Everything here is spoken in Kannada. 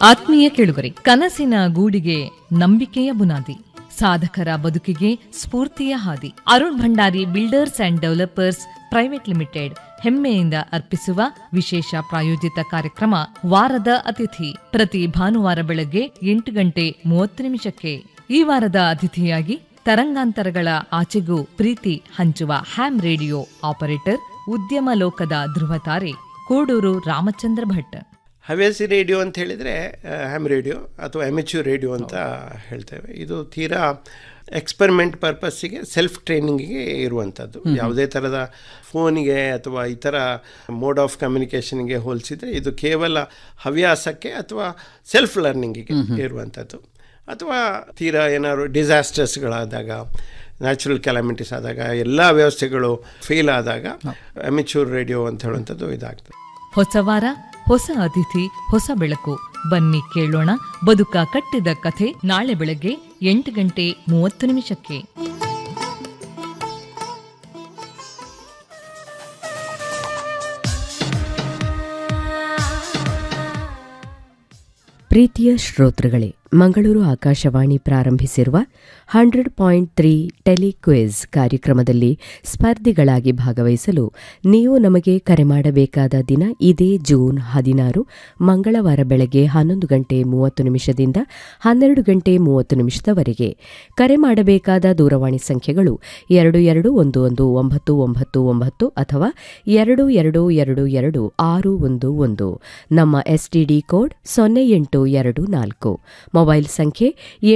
ಆತ್ಮೀಯ ಕೇಳುಗರೆ ಕನಸಿನ ಗೂಡಿಗೆ ನಂಬಿಕೆಯ ಬುನಾದಿ ಸಾಧಕರ ಬದುಕಿಗೆ ಸ್ಫೂರ್ತಿಯ ಹಾದಿ Arun Bhandari builders and developers private limited ಹೆಮ್ಮೆಯಿಂದ ಅರ್ಪಿಸುವ ವಿಶೇಷ ಪ್ರಾಯೋಜಿತ ಕಾರ್ಯಕ್ರಮ ವಾರದ ಅತಿಥಿ ಪ್ರತಿ ಭಾನುವಾರ ಬೆಳಗ್ಗೆ ಎಂಟು ಗಂಟೆ ಮೂವತ್ತು ನಿಮಿಷಕ್ಕೆ ಈ ವಾರದ ಅತಿಥಿಯಾಗಿ ತರಂಗಾಂತರಗಳ ಆಚೆಗೂ ಪ್ರೀತಿ ಹಂಚುವ ಹ್ಯಾಮ್ ರೇಡಿಯೋ ಆಪರೇಟರ್ ಉದ್ಯಮ ಲೋಕದ ಧ್ರುವತಾರೆ ಕೋಡೂರು ರಾಮಚಂದ್ರ ಭಟ್ ಹವ್ಯಾಸಿ ರೇಡಿಯೋ ಅಂತ ಹೇಳಿದರೆ ಹ್ಯಾಮ್ ರೇಡಿಯೋ ಅಥವಾ ಎಮೆಚ್ಯೂರ್ ರೇಡಿಯೋ ಅಂತ ಹೇಳ್ತೇವೆ ಇದು ತೀರಾ ಎಕ್ಸ್ಪೆರಿಮೆಂಟ್ ಪರ್ಪಸ್ಸಿಗೆ ಸೆಲ್ಫ್ ಟ್ರೈನಿಂಗಿಗೆ ಇರುವಂಥದ್ದು ಯಾವುದೇ ಥರದ ಫೋನಿಗೆ ಅಥವಾ ಇತರ ಮೋಡ್ ಆಫ್ ಕಮ್ಯುನಿಕೇಷನ್ಗೆ ಹೋಲಿಸಿದರೆ ಇದು ಕೇವಲ ಹವ್ಯಾಸಕ್ಕೆ ಅಥವಾ ಸೆಲ್ಫ್ ಲರ್ನಿಂಗಿಗೆ ಇರುವಂಥದ್ದು ಅಥವಾ ತೀರಾ ಏನಾದ್ರು ಡಿಸಾಸ್ಟರ್ಸ್ಗಳಾದಾಗ ನ್ಯಾಚುರಲ್ ಕ್ಯಾಲಮಿಟೀಸ್ ಆದಾಗ ಎಲ್ಲ ವ್ಯವಸ್ಥೆಗಳು ಫೇಲ್ ಆದಾಗ ಎಮೆಚ್ಯೂರ್ ರೇಡಿಯೋ ಅಂತ ಹೇಳುವಂಥದ್ದು ಇದಾಗ್ತದೆ ಹೊಸ ವಾರ ಹೊಸ ಅತಿಥಿ ಹೊಸ ಬೆಳಕು ಬನ್ನಿ ಕೇಳೋಣ ಬದುಕ ಕಟ್ಟಿದ ಕಥೆ ನಾಳೆ ಬೆಳಗ್ಗೆ ಎಂಟು ಗಂಟೆ ಮೂವತ್ತು ನಿಮಿಷಕ್ಕೆ ಪ್ರೀತಿಯ ಶ್ರೋತೃಗಳೇ ಮಂಗಳೂರು ಆಕಾಶವಾಣಿ ಪ್ರಾರಂಭಿಸಿರುವ ಹಂಡ್ರೆಡ್ ಪಾಯಿಂಟ್ ತ್ರೀ ಟೆಲಿಕ್ವಿಜ್ ಕಾರ್ಯಕ್ರಮದಲ್ಲಿ ಸ್ಪರ್ಧಿಗಳಾಗಿ ಭಾಗವಹಿಸಲು ನೀವು ನಮಗೆ ಕರೆ ಮಾಡಬೇಕಾದ ದಿನ ಇದೇ ಜೂನ್ ಹದಿನಾರು ಮಂಗಳವಾರ ಬೆಳಗ್ಗೆ ಹನ್ನೊಂದು ಗಂಟೆ ಮೂವತ್ತು ನಿಮಿಷದಿಂದ ಹನ್ನೆರಡು ಗಂಟೆ ಮೂವತ್ತು ನಿಮಿಷದವರೆಗೆ ಕರೆ ಮಾಡಬೇಕಾದ ದೂರವಾಣಿ ಸಂಖ್ಯೆಗಳು ಎರಡು ಎರಡು ಒಂದು ಒಂದು ಒಂಬತ್ತು ಒಂಬತ್ತು ಒಂಬತ್ತು ಅಥವಾ ಎರಡು ಎರಡು ಎರಡು ಎರಡು ಆರು ಒಂದು ಒಂದು ನಮ್ಮ ಎಸ್ಟಿಡಿ ಕೋಡ್ ಸೊನ್ನೆ ಎಂಟು ಎರಡು ನಾಲ್ಕು ಮೊಬೈಲ್ ಸಂಖ್ಯೆ